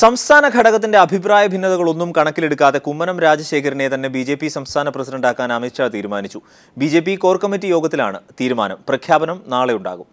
സംസ്ഥാന ഘടകത്തിന്റെ അഭിപ്രായ ഭിന്നതകളൊന്നും കണക്കിലെടുക്കാതെ കുമ്മനം രാജശേഖരനെ തന്നെ ബി ജെ പി സംസ്ഥാന പ്രസിഡന്റാക്കാൻ അമിത്ഷാ തീരുമാനിച്ചു B J P core committee യോഗത്തിലാണ് തീരുമാനം പ്രഖ്യാപനം നാളെ ഉണ്ടാകും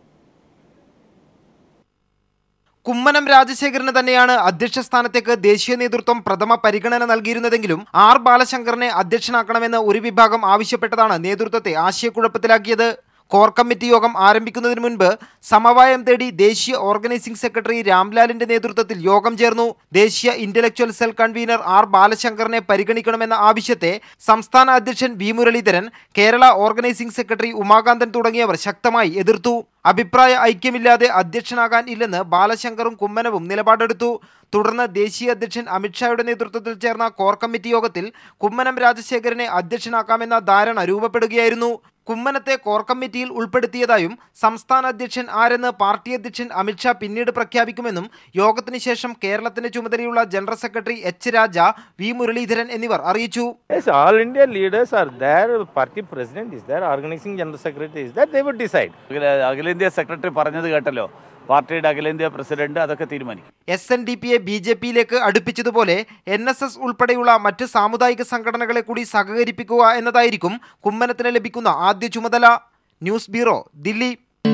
കുമ്മനം രാജശേഖരന് തന്നെയാണ് അധ്യക്ഷ സ്ഥാനത്തേക്ക് ദേശീയ നേതൃത്വം പ്രഥമ പരിഗണന നൽകിയിരുന്നതെങ്കിലും ആർ ബാലശങ്കറിനെ അധ്യക്ഷനാക്കണമെന്ന് ഒരു വിഭാഗം ആവശ്യപ്പെട്ടതാണ് നേതൃത്വത്തെ ആശയക്കുഴപ്പത്തിലാക്കിയത് കോർ കമ്മിറ്റി യോഗം ആരംഭിക്കുന്നതിന് മുൻപ് സമവായം തേടി ദേശീയ ഓർഗനൈസിംഗ് സെക്രട്ടറി രാംലാലിന്റെ നേതൃത്വത്തിൽ യോഗം ചേർന്നു ദേശീയ ഇന്റലക്ച്വൽ സെൽ കൺവീനർ ആർ ബാലശങ്കറിനെ പരിഗണിക്കണമെന്ന ആവശ്യത്തെ സംസ്ഥാന അധ്യക്ഷൻ V Muraleedharan Kerala organising secretary Umakanthan തുടങ്ങിയവർ ശക്തമായി എതിർത്തു അഭിപ്രായ ഐക്യമില്ലാതെ അധ്യക്ഷനാകാൻ ഇല്ലെന്ന് ബാലശങ്കറും കുമ്മനവും നിലപാടെടുത്തു തുടർന്ന് ദേശീയ അധ്യക്ഷൻ അമിത്ഷായുടെ നേതൃത്വത്തിൽ ചേർന്ന കോർ കമ്മിറ്റി യോഗത്തിൽ കുമ്മനം രാജശേഖരനെ അധ്യക്ഷനാക്കാമെന്ന ധാരണ രൂപപ്പെടുകയായിരുന്നു കുമ്മനത്തെ കോർ കമ്മിറ്റിയിൽ ഉൾപ്പെടുത്തിയതായും സംസ്ഥാന അധ്യക്ഷൻ ആരെന്ന് പാർട്ടി അധ്യക്ഷൻ അമിത്ഷാ പിന്നീട് പ്രഖ്യാപിക്കുമെന്നും യോഗത്തിന് ശേഷം കേരളത്തിന്റെ ചുമതലയുള്ള general secretary H Raja V Muraleedharan എന്നിവർ അറിയിച്ചു Yes, all India leaders are there. Party president is there. Organizing general secretary is there. They would decide. അഖില- അഖിലേന്ത്യാ സെക്രട്ടറി പറഞ്ഞത് കേട്ടല്ലോ പാർട്ടിയുടെ അഖിലേന്ത്യാ പ്രസിഡന്റ് അതൊക്കെ തീരുമാനിക്കും എസ് എൻ ഡി പിയെ ബി ജെ പിയിലേക്ക് അടുപ്പിച്ചതുപോലെ എൻ എസ് എസ് ഉൾപ്പെടെയുള്ള മറ്റ് സാമുദായിക സംഘടനകളെ കൂടി സഹകരിപ്പിക്കുക എന്നതായിരിക്കും കുമ്മനത്തിന് ലഭിക്കുന്ന ആദ്യ ചുമതല ന്യൂസ് ബ്യൂറോ ദില്ലി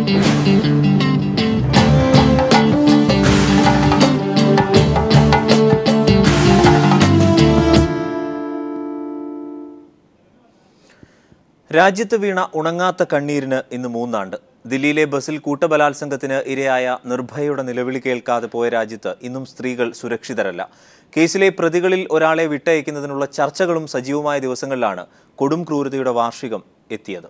രാജ്യത്ത് വീണ ഉണങ്ങാത്ത കണ്ണീരിന് ഇന്ന് മൂന്നാണ്ട് ദില്ലിയിലെ ബസ്സിൽ കൂട്ടബലാത്സംഗത്തിന് ഇരയായ നിർഭയയുടെ നിലവിളി കേൾക്കാതെ പോയ രാജ്യത്ത് ഇന്നും സ്ത്രീകൾ സുരക്ഷിതരല്ല കേസിലെ പ്രതികളിൽ ഒരാളെ വിട്ടയക്കുന്നതിനുള്ള ചർച്ചകളും സജീവമായ ദിവസങ്ങളിലാണ് കൊടും ക്രൂരതയുടെ വാർഷികം എത്തിയത്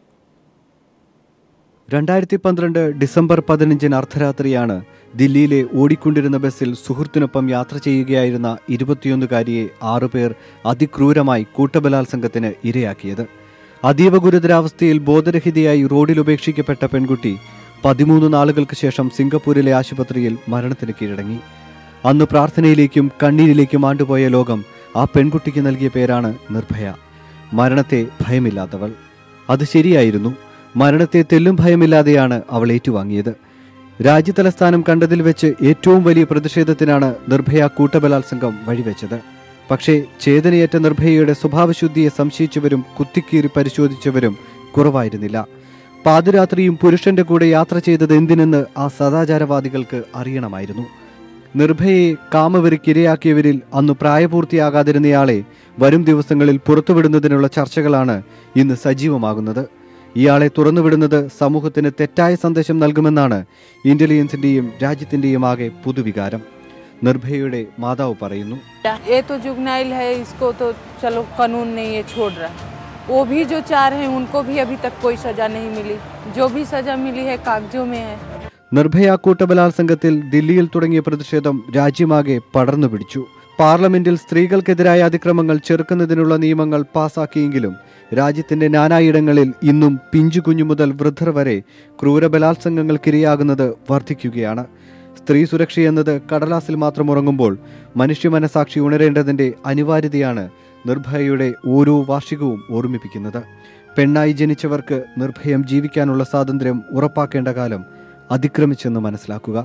രണ്ടായിരത്തി പന്ത്രണ്ട് ഡിസംബർ പതിനഞ്ചിന് അർദ്ധരാത്രിയാണ് ദില്ലിയിലെ ഓടിക്കൊണ്ടിരുന്ന ബസ്സിൽ സുഹൃത്തിനൊപ്പം യാത്ര ചെയ്യുകയായിരുന്ന ഇരുപത്തിയൊന്നുകാരിയെ ആറുപേർ അതിക്രൂരമായി കൂട്ടബലാത്സംഗത്തിന് ഇരയാക്കിയത് അതീവ ഗുരുതരാവസ്ഥയിൽ ബോധരഹിതയായി റോഡിൽ ഉപേക്ഷിക്കപ്പെട്ട പെൺകുട്ടി പതിമൂന്ന് നാളുകൾക്ക് ശേഷം സിംഗപ്പൂരിലെ ആശുപത്രിയിൽ മരണത്തിന് കീഴടങ്ങി അന്ന് പ്രാർത്ഥനയിലേക്കും കണ്ണീരിലേക്കും ആണ്ടുപോയ ലോകം ആ പെൺകുട്ടിക്ക് നൽകിയ പേരാണ് നിർഭയ മരണത്തെ ഭയമില്ലാത്തവൾ അത് ശരിയായിരുന്നു മരണത്തെ തെല്ലും ഭയമില്ലാതെയാണ് അവൾ ഏറ്റുവാങ്ങിയത് രാജ്യതലസ്ഥാനം കണ്ടതിൽ വെച്ച് ഏറ്റവും വലിയ പ്രതിഷേധത്തിനാണ് നിർഭയ കൂട്ടബലാത്സംഗം വഴിവെച്ചത് പക്ഷേ ചേതനയേറ്റ നിർഭയയുടെ സ്വഭാവശുദ്ധിയെ സംശയിച്ചവരും കുത്തിക്കീറി പരിശോധിച്ചവരും കുറവായിരുന്നില്ല പാതിരാത്രിയും പുരുഷന്റെ കൂടെ യാത്ര ചെയ്തത് എന്തിനെന്ന് ആ സദാചാരവാദികൾക്ക് അറിയണമായിരുന്നു നിർഭയയെ കാമവെറിക്കിരയാക്കിയവരിൽ അന്ന് പ്രായപൂർത്തിയാകാതിരുന്നയാളെ വരും ദിവസങ്ങളിൽ പുറത്തുവിടുന്നതിനുള്ള ചർച്ചകളാണ് ഇന്ന് സജീവമാകുന്നത് ഇയാളെ തുറന്നുവിടുന്നത് സമൂഹത്തിന് തെറ്റായ സന്ദേശം നൽകുമെന്നാണ് ഇന്റലിജൻസിന്റെയും രാജ്യത്തിന്റെയും ആകെ പൊതുവികാരം നിർഭയയുടെ മാതാവ് പറയുന്നു ये तो जुगनाइल है इसको तो चलो कानून नहीं ये छोड़ रहा वो भी जो चार हैं उनको भी अभी तक कोई सजा नहीं मिली जो भी सजा मिली है कागजों में है നിർഭയ കൂട്ടബലാത്സംഗത്തിൽ ദില്ലിയിൽ തുടങ്ങിയ പ്രതിഷേധം രാജ്യമാകെ പടർന്നു പിടിച്ചു പാർലമെന്റിൽ സ്ത്രീകൾക്കെതിരായ അതിക്രമങ്ങൾ ചെറുക്കുന്നതിനുള്ള നിയമങ്ങൾ പാസാക്കിയെങ്കിലും രാജ്യത്തിന്റെ നാനായിടങ്ങളിൽ ഇന്നും പിഞ്ചു കുഞ്ഞു മുതൽ വൃദ്ധർ വരെ ക്രൂരബലാത്സംഗങ്ങൾക്കിരയാകുന്നത് വർദ്ധിക്കുകയാണ് സ്ത്രീ സുരക്ഷയെന്നത് കടലാസിൽ മാത്രം ഉറങ്ങുമ്പോൾ മനുഷ്യ മനസാക്ഷി ഉണരേണ്ടതിന്റെ അനിവാര്യതയാണ് നിർഭയയുടെ ഓരോ വാർഷികവും ഓർമ്മിപ്പിക്കുന്നത് പെണ്ണായി ജനിച്ചവർക്ക് നിർഭയം ജീവിക്കാനുള്ള സ്വാതന്ത്ര്യം ഉറപ്പാക്കേണ്ട കാലം അതിക്രമിച്ചെന്ന് മനസ്സിലാക്കുക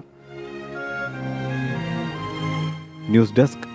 ന്യൂസ് ഡെസ്ക്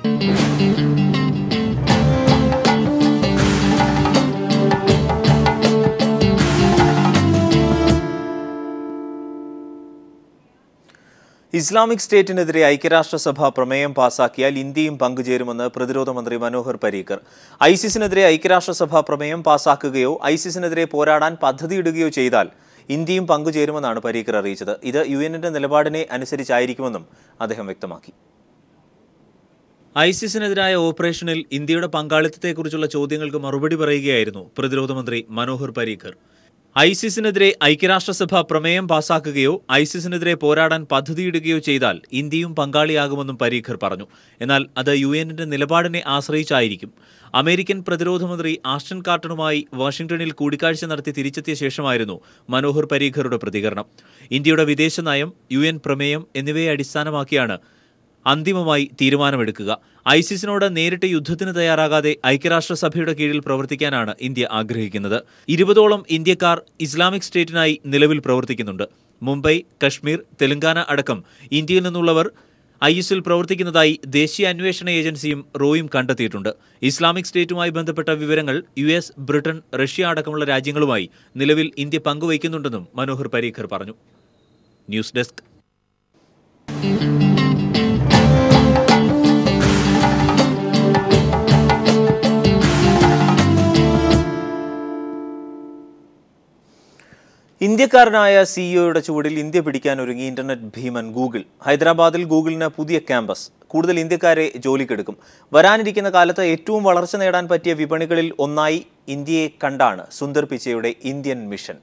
ഇസ്ലാമിക് സ്റ്റേറ്റിനെതിരെ ഐക്യരാഷ്ട്രസഭ പ്രമേയം പാസാക്കിയാൽ ഇന്ത്യയും പങ്കുചേരുമെന്ന് പ്രതിരോധ മന്ത്രി മനോഹർ പരീക്കർ ഐസിസിനെതിരെ ഐക്യരാഷ്ട്രസഭ പ്രമേയം പാസാക്കുകയോ ഐസിസിനെതിരെ പോരാടാൻ പദ്ധതിയിടുകയോ ചെയ്താൽ ഇന്ത്യയും പങ്കുചേരുമെന്നാണ് പരീക്കർ അറിയിച്ചത് ഇത് യു എന്നിന്റെ നിലപാടിനെ അനുസരിച്ചായിരിക്കുമെന്നും അദ്ദേഹം വ്യക്തമാക്കി ഐസിസിനെതിരായ ഓപ്പറേഷനിൽ ഇന്ത്യയുടെ പങ്കാളിത്തത്തെക്കുറിച്ചുള്ള ചോദ്യങ്ങൾക്ക് മറുപടി പറയുകയായിരുന്നു പ്രതിരോധ മന്ത്രി മനോഹർ പരീക്കർ ഐസിസിനെതിരെ ഐക്യരാഷ്ട്രസഭ പ്രമേയം പാസാക്കുകയോ ഐസിസിനെതിരെ പോരാടാൻ പദ്ധതിയിടുകയോ ചെയ്താൽ ഇന്ത്യയും പങ്കാളിയാകുമെന്നും പരീഖർ പറഞ്ഞു എന്നാൽ അത് യു എന്നിന്റെ നിലപാടിനെ ആശ്രയിച്ചായിരിക്കും അമേരിക്കൻ പ്രതിരോധ മന്ത്രി ആസ്റ്റൺ കാർട്ടണുമായി വാഷിംഗ്ടണിൽ കൂടിക്കാഴ്ച നടത്തി തിരിച്ചെത്തിയ ശേഷമായിരുന്നു മനോഹർ പരീഖറുടെ പ്രതികരണം ഇന്ത്യയുടെ വിദേശ നയം യു എൻ പ്രമേയം എന്നിവയെ അടിസ്ഥാനമാക്കിയാണ് അന്തിമമായി തീരുമാനമെടുക്കുക ഐസിസിനോട് നേരിട്ട് യുദ്ധത്തിന് തയ്യാറാകാതെ ഐക്യരാഷ്ട്രസഭയുടെ കീഴിൽ പ്രവർത്തിക്കാനാണ് ഇന്ത്യ ആഗ്രഹിക്കുന്നത് ഇരുപതോളം ഇന്ത്യക്കാർ ഇസ്ലാമിക് സ്റ്റേറ്റിനായി നിലവിൽ പ്രവർത്തിക്കുന്നുണ്ട് മുംബൈ കശ്മീർ തെലങ്കാന അടക്കം ഇന്ത്യയിൽ നിന്നുള്ളവർ ഐ എസിൽ പ്രവർത്തിക്കുന്നതായി ദേശീയ അന്വേഷണ ഏജൻസിയും റോയും കണ്ടെത്തിയിട്ടുണ്ട് ഇസ്ലാമിക് സ്റ്റേറ്റുമായി ബന്ധപ്പെട്ട വിവരങ്ങൾ യു എസ് ബ്രിട്ടൻ റഷ്യ അടക്കമുള്ള രാജ്യങ്ങളുമായി നിലവിൽ ഇന്ത്യ പങ്കുവയ്ക്കുന്നുണ്ടെന്നും മനോഹർ പരീഖർ പറഞ്ഞു ന്യൂസ് ഡെസ്ക് ഇന്ത്യക്കാരനായ സിഇഒയുടെ ചുവടിൽ ഇന്ത്യ പിടിക്കാൻ ഒരുങ്ങി ഇന്റർനെറ്റ് ഭീമൻ ഗൂഗിൾ ഹൈദരാബാദിൽ ഗൂഗിളിന് പുതിയ ക്യാമ്പസ് കൂടുതൽ ഇന്ത്യക്കാരെ ജോലിക്കെടുക്കും വരാനിരിക്കുന്ന കാലത്ത് ഏറ്റവും വളർച്ച നേടാൻ പറ്റിയ വിപണികളിൽ ഒന്നായി ഇന്ത്യയെ കണ്ടാണ് സുന്ദർ പിച്ചയുടെ ഇന്ത്യൻ മിഷൻ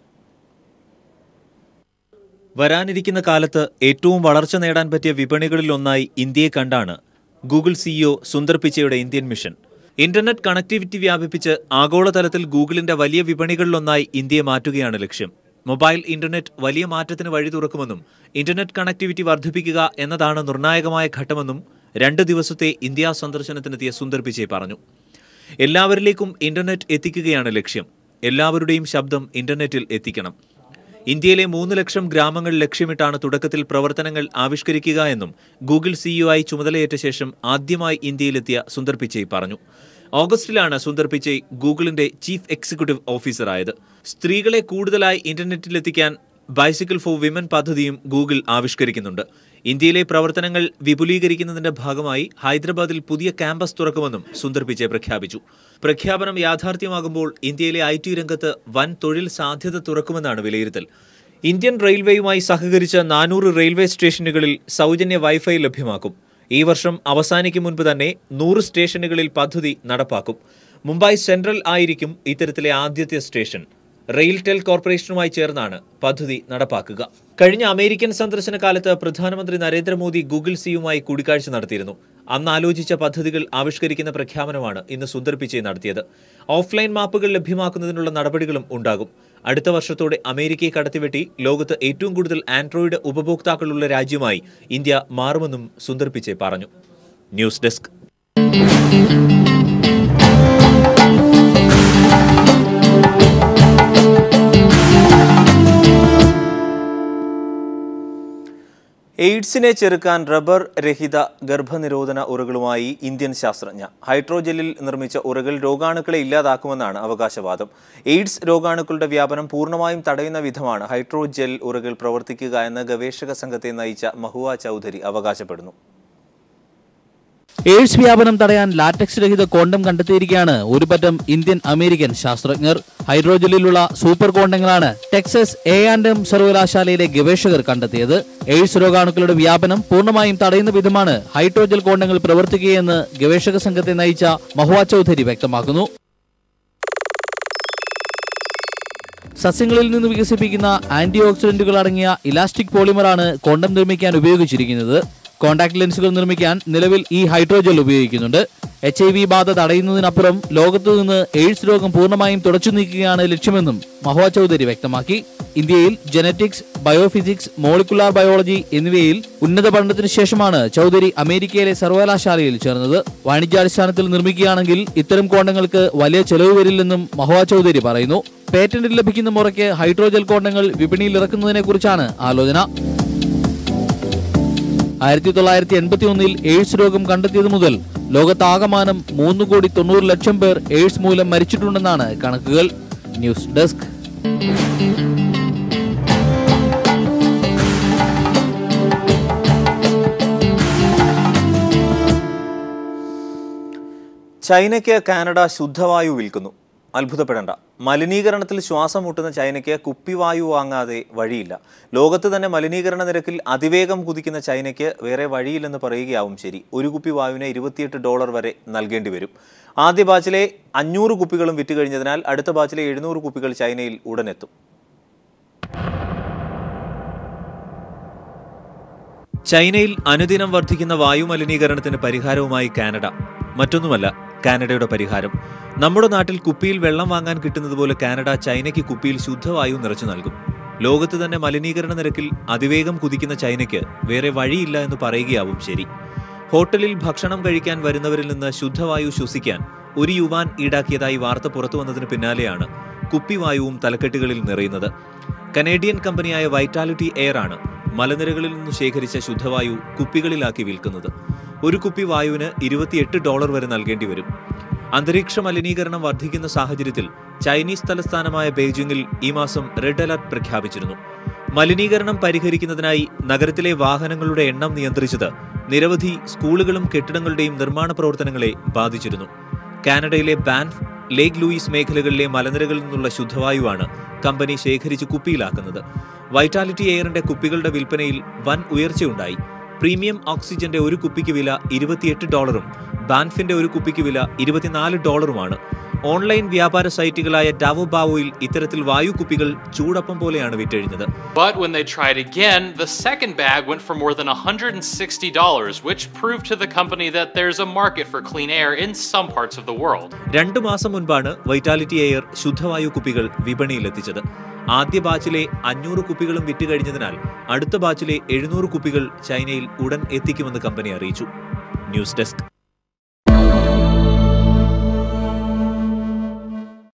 വരാനിരിക്കുന്ന കാലത്ത് ഏറ്റവും വളർച്ച നേടാൻ പറ്റിയ വിപണികളിൽ ഒന്നായി ഇന്ത്യയെ കണ്ടാണ് ഗൂഗിൾ സിഇഒ സുന്ദർ പിച്ചയുടെ ഇന്ത്യൻ മിഷൻ ഇന്റർനെറ്റ് കണക്ടിവിറ്റി വ്യാപിപ്പിച്ച് ആഗോളതലത്തിൽ ഗൂഗിളിന്റെ വലിയ വിപണികളിലൊന്നായി ഇന്ത്യയെ മാറ്റുകയാണ് ലക്ഷ്യം മൊബൈൽ ഇന്റർനെറ്റ് വലിയ മാറ്റത്തിന് വഴി തുറക്കുമെന്നും ഇന്റർനെറ്റ് കണക്ടിവിറ്റി വർദ്ധിപ്പിക്കുക എന്നതാണ് നിർണായകമായ ഘട്ടമെന്നും രണ്ട് ദിവസത്തെ ഇന്ത്യ സന്ദർശനത്തിനെത്തിയ സുന്ദർ പിച്ചെ പറഞ്ഞു എല്ലാവരിലേക്കും ഇന്റർനെറ്റ് എത്തിക്കുകയാണ് ലക്ഷ്യം എല്ലാവരുടെയും ശബ്ദം ഇന്റർനെറ്റിൽ എത്തിക്കണം ഇന്ത്യയിലെ മൂന്ന് ലക്ഷം ഗ്രാമങ്ങൾ ലക്ഷ്യമിട്ടാണ് തുടക്കത്തിൽ പ്രവർത്തനങ്ങൾ ആവിഷ്കരിക്കുക എന്നും ഗൂഗിൾ സിഇഒ ആയി ചുമതലയേറ്റ ശേഷം ആദ്യമായി ഇന്ത്യയിലെത്തിയ സുന്ദർ പിച്ചൈ പറഞ്ഞു ഓഗസ്റ്റിലാണ് സുന്ദർ പിച്ചൈ ഗൂഗിളിന്റെ ചീഫ് എക്സിക്യൂട്ടീവ് ഓഫീസറായത് സ്ത്രീകളെ കൂടുതലായി ഇന്റർനെറ്റിലെത്തിക്കാൻ ബൈസിക്കിൾ ഫോർ വിമൻ പദ്ധതിയും ഗൂഗിൾ ആവിഷ്കരിക്കുന്നുണ്ട് ഇന്ത്യയിലെ പ്രവർത്തനങ്ങൾ വിപുലീകരിക്കുന്നതിന്റെ ഭാഗമായി ഹൈദരാബാദിൽ പുതിയ ക്യാമ്പസ് തുറക്കുമെന്നും സുന്ദർ പിച്ചെ പ്രഖ്യാപിച്ചു പ്രഖ്യാപനം യാഥാർത്ഥ്യമാകുമ്പോൾ ഇന്ത്യയിലെ ഐ ടി രംഗത്ത് വൻ തൊഴിൽ സാധ്യത തുറക്കുമെന്നാണ് വിലയിരുത്തൽ ഇന്ത്യൻ റെയിൽവേയുമായി സഹകരിച്ച നാനൂറ് റെയിൽവേ സ്റ്റേഷനുകളിൽ സൗജന്യ വൈഫൈ ലഭ്യമാക്കും ഈ വർഷം അവസാനിക്കും മുൻപ് തന്നെ നൂറ് സ്റ്റേഷനുകളിൽ പദ്ധതി നടപ്പാക്കും മുംബൈ സെൻട്രൽ ആയിരിക്കും ഇത്തരത്തിലെ ആദ്യത്തെ സ്റ്റേഷൻ റെയിൽടെൽ കോർപ്പറേഷനുമായി ചേർന്നാണ് പദ്ധതി നടപ്പാക്കുക കഴിഞ്ഞ അമേരിക്കൻ സന്ദർശന കാലത്ത് പ്രധാനമന്ത്രി നരേന്ദ്രമോദി ഗൂഗിൾ സിയുമായി കൂടിക്കാഴ്ച നടത്തിയിരുന്നു അന്ന് ആലോചിച്ച പദ്ധതികൾ ആവിഷ്കരിക്കുന്ന പ്രഖ്യാപനമാണ് ഇന്ന് സുന്ദർ പിച്ചൈ നടത്തിയത് ഓഫ്ലൈൻ മാപ്പുകൾ ലഭ്യമാക്കുന്നതിനുള്ള നടപടികളും ഉണ്ടാകും അടുത്ത വർഷത്തോടെ അമേരിക്കയെ കടത്തിവെട്ടി ലോകത്ത് ഏറ്റവും കൂടുതൽ ആൻഡ്രോയിഡ് ഉപഭോക്താക്കളുള്ള രാജ്യമായി ഇന്ത്യ മാറുമെന്നും സുന്ദർ പിച്ചൈ പറഞ്ഞു ന്യൂസ് ഡെസ്ക് എയ്ഡ്സിനെ ചെറുക്കാൻ റബ്ബർ രഹിത ഗർഭനിരോധന ഉറകളുമായി ഇന്ത്യൻ ശാസ്ത്രജ്ഞ ഹൈഡ്രോജെല്ലിൽ നിർമ്മിച്ച ഉറകൾ രോഗാണുക്കളെ ഇല്ലാതാക്കുമെന്നാണ് അവകാശവാദം എയ്ഡ്സ് രോഗാണുക്കളുടെ വ്യാപനം പൂർണ്ണമായും തടയുന്ന വിധമാണ് ഹൈഡ്രോജെൽ ഉറകൾ പ്രവർത്തിക്കുക എന്ന് ഗവേഷക സംഘത്തെ നയിച്ച മഹുവ ചൗധരി അവകാശപ്പെടുന്നു എയ്ഡ്സ് വ്യാപനം തടയാൻ ലാറ്റക്സ് രഹിത കോണ്ടം കണ്ടെത്തിയിരിക്കുകയാണ് ഒരു പറ്റം ഇന്ത്യൻ അമേരിക്കൻ ശാസ്ത്രജ്ഞർ ഹൈഡ്രോജലിലുള്ള സൂപ്പർ കോണ്ടങ്ങളാണ് ടെക്സസ് എ ആൻഡ് എം സർവകലാശാലയിലെ ഗവേഷകർ കണ്ടെത്തിയത് എയ്ഡ്സ് രോഗാണുക്കളുടെ വ്യാപനം പൂർണ്ണമായും തടയുന്ന വിധമാണ് ഹൈഡ്രോജൽ കോണ്ടങ്ങൾ പ്രവർത്തിക്കുകയെന്ന് ഗവേഷക സംഘത്തെ നയിച്ച മഹുവ ചൗധരി വ്യക്തമാക്കുന്നു സസ്യങ്ങളിൽ നിന്ന് വികസിപ്പിക്കുന്ന ആന്റി ഓക്സിഡന്റുകൾ അടങ്ങിയ ഇലാസ്റ്റിക് പോളിമറാണ് കോണ്ടം നിർമ്മിക്കാൻ ഉപയോഗിച്ചിരിക്കുന്നത് കോണ്ടാക്ട് ലെൻസുകൾ നിർമ്മിക്കാൻ നിലവിൽ ഈ ഹൈഡ്രോജൽ ഉപയോഗിക്കുന്നുണ്ട് എച്ച് ഐ വി ബാധ തടയുന്നതിനപ്പുറം ലോകത്തു നിന്ന് എയ്ഡ്സ് രോഗം പൂർണ്ണമായും തുടച്ചു നീക്കുകയാണ് ലക്ഷ്യമെന്നും മഹുവ ചൗധരി വ്യക്തമാക്കി ഇന്ത്യയിൽ ജനറ്റിക്സ് ബയോഫിസിക്സ് മോളിക്കുലാർ ബയോളജി എന്നിവയിൽ ഉന്നത പഠനത്തിന് ശേഷമാണ് ചൗധരി അമേരിക്കയിലെ സർവകലാശാലയിൽ ചേർന്നത് വാണിജ്യാടിസ്ഥാനത്തിൽ നിർമ്മിക്കുകയാണെങ്കിൽ ഇത്തരം കോണ്ടങ്ങൾക്ക് വലിയ ചെലവ് വരില്ലെന്നും മഹുവ ചൗധരി പറയുന്നു പേറ്റന്റ് ലഭിക്കുന്ന മുറയ്ക്ക് ഹൈഡ്രോജൽ കോണ്ടങ്ങൾ വിപണിയിൽ ഇറക്കുന്നതിനെ കുറിച്ചാണ് ആലോചന ആയിരത്തി തൊള്ളായിരത്തി എൺപത്തി ഒന്നിൽ എയ്ഡ്സ് രോഗം കണ്ടെത്തിയത് മുതൽ ലോകത്താകമാനം മൂന്ന് കോടി തൊണ്ണൂറ് ലക്ഷം പേർ എയ്ഡ്സ് മൂലം മരിച്ചിട്ടുണ്ടെന്നാണ് കണക്കുകൾ ന്യൂസ് ഡെസ്ക് ചൈനയ്ക്ക് കാനഡ ശുദ്ധവായു വിൽക്കുന്നു അത്ഭുതപ്പെടേണ്ട മലിനീകരണത്തിൽ ശ്വാസം മുട്ടുന്ന ചൈനയ്ക്ക് കുപ്പിവായു വാങ്ങാതെ വഴിയില്ല ലോകത്ത് തന്നെ മലിനീകരണ നിരക്കിൽ അതിവേഗം കുതിക്കുന്ന ചൈനയ്ക്ക് വേറെ വഴിയില്ലെന്ന് പറയുകയാവും ശരി ഒരു കുപ്പി വായുവിന് ഇരുപത്തിയെട്ട് ഡോളർ വരെ നൽകേണ്ടി വരും ആദ്യ ബാച്ചിലെ അഞ്ഞൂറ് കുപ്പികളും വിറ്റ് കഴിഞ്ഞതിനാൽ അടുത്ത ബാച്ചിലെ എഴുന്നൂറ് കുപ്പികൾ ചൈനയിൽ ഉടനെത്തും ചൈനയിൽ അനുദിനം വർദ്ധിക്കുന്ന വായു മലിനീകരണത്തിന് പരിഹാരവുമായി കാനഡ മറ്റൊന്നുമല്ല കാനഡയുടെ പരിഹാരം നമ്മുടെ നാട്ടിൽ കുപ്പിയിൽ വെള്ളം വാങ്ങാൻ കിട്ടുന്നത് പോലെ കാനഡ ചൈനയ്ക്ക് കുപ്പിയിൽ ശുദ്ധവായു നിറച്ചു നൽകും ലോകത്ത് തന്നെ മലിനീകരണ നിരക്കിൽ അതിവേഗം കുതിക്കുന്ന ചൈനയ്ക്ക് വേറെ വഴിയില്ല എന്ന് പറയുകയാവും ശരി ഹോട്ടലിൽ ഭക്ഷണം കഴിക്കാൻ വരുന്നവരിൽ നിന്ന് ശുദ്ധവായു ശ്വസിക്കാൻ ഒരു യുവാൻ ഈടാക്കിയതായി വാർത്ത പുറത്തു വന്നതിന് പിന്നാലെയാണ് കുപ്പിവായുവും തലക്കെട്ടുകളിൽ നിറയുന്നത് കനേഡിയൻ കമ്പനിയായ വൈറ്റാലിറ്റി എയർ ആണ് മലനിരകളിൽ നിന്ന് ശേഖരിച്ച ശുദ്ധവായു കുപ്പികളിലാക്കി വിൽക്കുന്നത് ഒരു കുപ്പി വായുവിന് ഇരുപത്തിയെട്ട് ഡോളർ വരെ നൽകേണ്ടി വരും അന്തരീക്ഷ മലിനീകരണം വർദ്ധിക്കുന്ന സാഹചര്യത്തിൽ ചൈനീസ് തലസ്ഥാനമായ ബെയ്ജിംഗിൽ ഈ മാസം റെഡ് അലർട്ട് പ്രഖ്യാപിച്ചിരുന്നു മലിനീകരണം പരിഹരിക്കുന്നതിനായി നഗരത്തിലെ വാഹനങ്ങളുടെ എണ്ണം നിയന്ത്രിച്ചത് നിരവധി സ്കൂളുകളും കെട്ടിടങ്ങളുടെയും നിർമ്മാണ പ്രവർത്തനങ്ങളെ ബാധിച്ചിരുന്നു കാനഡയിലെ ബാൻഫ് ലേക്ക് ലൂയിസ് മേഖലകളിലെ മലനിരകളിൽ നിന്നുള്ള ശുദ്ധവായുവാണ് കമ്പനി ശേഖരിച്ച് കുപ്പിയിലാക്കുന്നത് വൈറ്റാലിറ്റി എയറിന്റെ കുപ്പികളുടെ വിൽപ്പനയിൽ വൻ ഉയർച്ചയുണ്ടായി പ്രീമിയം ഓക്സിജന്റെ ഒരു കുപ്പിക്ക് വില ഇരുപത്തിയെട്ട് ഡോളറും ബാൻഫിന്റെ ഒരു കുപ്പിക്ക് വില ഇരുപത്തിനാല് ഡോളറുമാണ് ഓൺലൈൻ വ്യാപാര സൈറ്റുകളായ ഡാവോ ബാവോയിൽ ഇത്തരത്തിൽ വായു കുപ്പികൾ ചൂടപ്പം പോലെയാണ് വിറ്റഴിഞ്ഞത് But when they tried again, the second bag went for more than $160, which proved to the company that there's a market for clean air in some parts of the world. രണ്ടു മാസം മുൻപാണ് vitality air ശുദ്ധവായു കുപ്പികൾ വിപണിയിലെത്തിച്ചത് ആദ്യ ബാച്ചിലെ അഞ്ഞൂറ് കുപ്പികളും വിറ്റുകഴിഞ്ഞതിനാൽ അടുത്ത ബാച്ചിലെ എഴുന്നൂറ് കുപ്പികൾ ചൈനയിൽ ഉടൻ എത്തിക്കുമെന്ന് കമ്പനി അറിയിച്ചു ന്യൂസ് ഡെസ്ക്